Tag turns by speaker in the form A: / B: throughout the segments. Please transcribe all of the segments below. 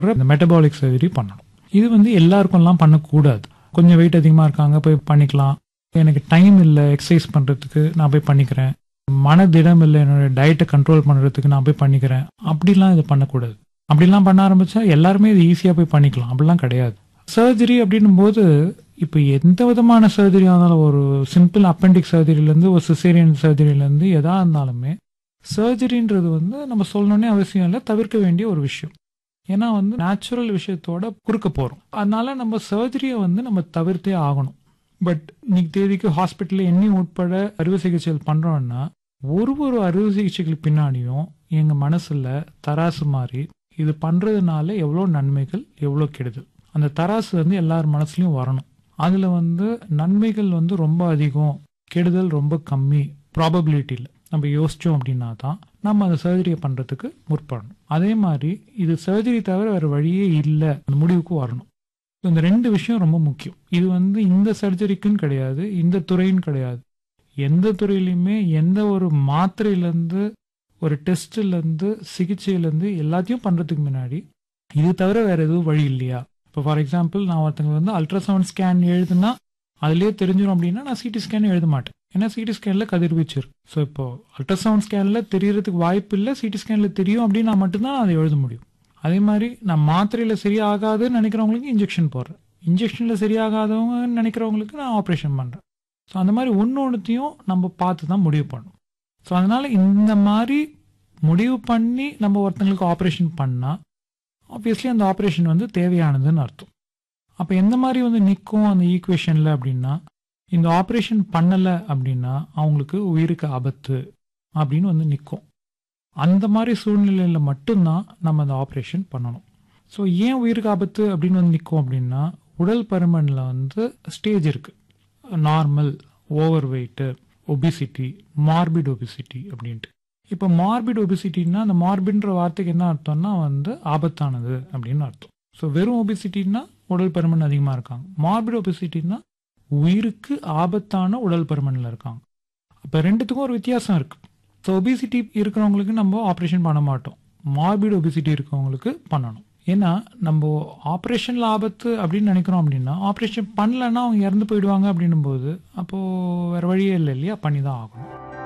A: இந்த metabolic surgery பண்ணணும் இது வந்து எல்லாருக்கும்லாம் பண்ணக்கூடாது கொஞ்சம் வெயிட் அதிகமாக இருக்காங்க போய் பண்ணிக்கலாம் எனக்கு டைம் இல்லை எக்ஸசைஸ் பண்ணுறதுக்கு நான் போய் பண்ணிக்கிறேன் மனதிடம் இல்லை என்னோட டயட்டை கண்ட்ரோல் பண்ணுறதுக்கு நான் போய் பண்ணிக்கிறேன் அப்படிலாம் இது பண்ணக்கூடாது அப்படிலாம் பண்ண ஆரம்பிச்சா எல்லாருமே இது ஈஸியாக போய் பண்ணிக்கலாம் அப்படிலாம் கிடையாது சர்ஜரி அப்படின்னும் போது இப்போ எந்த விதமான சர்ஜரியாக இருந்தாலும் ஒரு சிம்பிள் அப்பெண்டிக் சர்ஜரியிலேருந்து ஒரு சிசேரியன் சர்ஜரியிலேருந்து எதா இருந்தாலுமே சர்ஜரின்றது வந்து நம்ம சொல்லணுன்னே அவசியம் இல்லை தவிர்க்க வேண்டிய ஒரு விஷயம் ஏன்னா வந்து நேச்சுரல் விஷயத்தோட குறுக்க போகிறோம் அதனால நம்ம சர்ஜரியை வந்து நம்ம தவிர்த்தே ஆகணும் பட் இன்னைக்கு தேதிக்கு ஹாஸ்பிட்டலில் எண்ணி உட்பட அறுவை சிகிச்சைகள் பண்ணுறோன்னா ஒரு ஒரு அறுவை சிகிச்சைகள் பின்னாடியும் எங்கள் மனசில் தராசு மாதிரி இது பண்ணுறதுனால எவ்வளோ நன்மைகள் எவ்வளோ கெடுதல் அந்த தராசு வந்து எல்லார் மனசுலையும் வரணும் அதில் வந்து நன்மைகள் வந்து ரொம்ப அதிகம் கெடுதல் ரொம்ப கம்மி ப்ராபபிலிட்டியில் நம்ம யோசிச்சோம் அப்படின்னா தான் நம்ம அந்த சர்ஜரியை பண்ணுறதுக்கு முற்படணும் அதே மாதிரி இது சர்ஜரி தவிர வேறு வழியே இல்லை அந்த முடிவுக்கு வரணும் இந்த ரெண்டு விஷயம் ரொம்ப முக்கியம் இது வந்து இந்த சர்ஜரிக்குன்னு கிடையாது இந்த துறைன்னு கிடையாது எந்த துறையிலையுமே எந்த ஒரு மாத்திரையிலேருந்து ஒரு டெஸ்ட்லேருந்து சிகிச்சையிலேருந்து எல்லாத்தையும் பண்ணுறதுக்கு முன்னாடி இது தவிர வேற எதுவும் வழி இல்லையா இப்போ ஃபார் எக்ஸாம்பிள் நான் ஒருத்தங்க வந்து அல்ட்ராசவுண்ட் ஸ்கேன் எழுதுனா அதுலேயே தெரிஞ்சிடும் அப்படின்னா நான் சிடி ஸ்கேன் எழுத மாட்டேன் ஏன்னா சிடி ஸ்கேனில் கதிர்வீச்சு இருக்கு ஸோ இப்போ அல்ட்ராசவுண்ட் ஸ்கேனில் தெரியறதுக்கு வாய்ப்பு இல்லை சிடி ஸ்கேனில் தெரியும் அப்படின்னா மட்டும்தான் அதை எழுத முடியும் அதே மாதிரி நான் மாத்திரையில் சரியாகாதுன்னு நினைக்கிறவங்களுக்கு இன்ஜெக்ஷன் போடுறேன் இன்ஜெக்ஷனில் சரியாகாதவங்கன்னு நினைக்கிறவங்களுக்கு நான் ஆப்ரேஷன் பண்ணுறேன் ஸோ அந்த மாதிரி ஒன்று ஒன்றுத்தையும் நம்ம பார்த்து தான் முடிவு பண்ணணும் ஸோ அதனால இந்த மாதிரி முடிவு பண்ணி நம்ம ஒருத்தங்களுக்கு ஆப்ரேஷன் பண்ணால் ஆப்வியஸ்லி அந்த ஆப்ரேஷன் வந்து தேவையானதுன்னு அர்த்தம் அப்போ எந்த மாதிரி வந்து நிற்கும் அந்த ஈக்குவேஷனில் அப்படின்னா இந்த ஆப்ரேஷன் பண்ணலை அப்படின்னா அவங்களுக்கு உயிருக்கு ஆபத்து அப்படின்னு வந்து நிற்கும் அந்த மாதிரி சூழ்நிலையில் மட்டும்தான் நம்ம அந்த ஆப்ரேஷன் பண்ணணும் ஸோ ஏன் உயிருக்கு ஆபத்து அப்படின்னு வந்து நிற்கும் அப்படின்னா உடல் பருமனில் வந்து ஸ்டேஜ் இருக்குது normal over weight obesity morbid obesity அப்படின்ட்டு இப்போ மார்பிட் ஒபிசிட்டின்னா அந்த மார்பிட்ன்ற வார்த்தைக்கு என்ன அர்த்தம்னா வந்து ஆபத்தானது அப்படின்னு அர்த்தம் ஸோ வெறும் ஒபிசிட்டின்னா உடல் பருமன் அதிகமாக இருக்காங்க மார்பிட் ஒபிசிட்டின்னா உயிருக்கு ஆபத்தான உடல் பருமனில் இருக்காங்க அப்போ ரெண்டுத்துக்கும் ஒரு வித்தியாசம் இருக்கு ஸோ ஒபிசிட்டி இருக்கிறவங்களுக்கு நம்ம ஆப்ரேஷன் பண்ண மாட்டோம் மார்பிட் ஒபிசிட்டி இருக்கவங்களுக்கு பண்ணணும் ஏன்னா நம்ம ஆப்ரேஷனில் ஆபத்து அப்படின்னு நினைக்கிறோம் அப்படின்னா ஆப்ரேஷன் பண்ணலன்னா அவங்க இறந்து போயிடுவாங்க அப்படின்னும் போது அப்போது வேறு வழியே இல்லை இல்லையா பண்ணி தான் ஆகணும்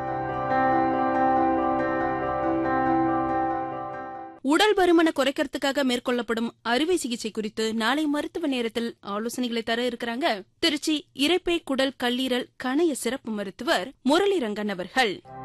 B: உடல் பருமனை குறைக்கிறதுக்காக மேற்கொள்ளப்படும் அறுவை சிகிச்சை குறித்து நாளை மருத்துவ நேரத்தில் ஆலோசனைகளை தர இருக்கிறாங்க திருச்சி இரைப்பை குடல் கல்லீரல் கணைய சிறப்பு மருத்துவர் முரளிரங்கன் அவர்கள்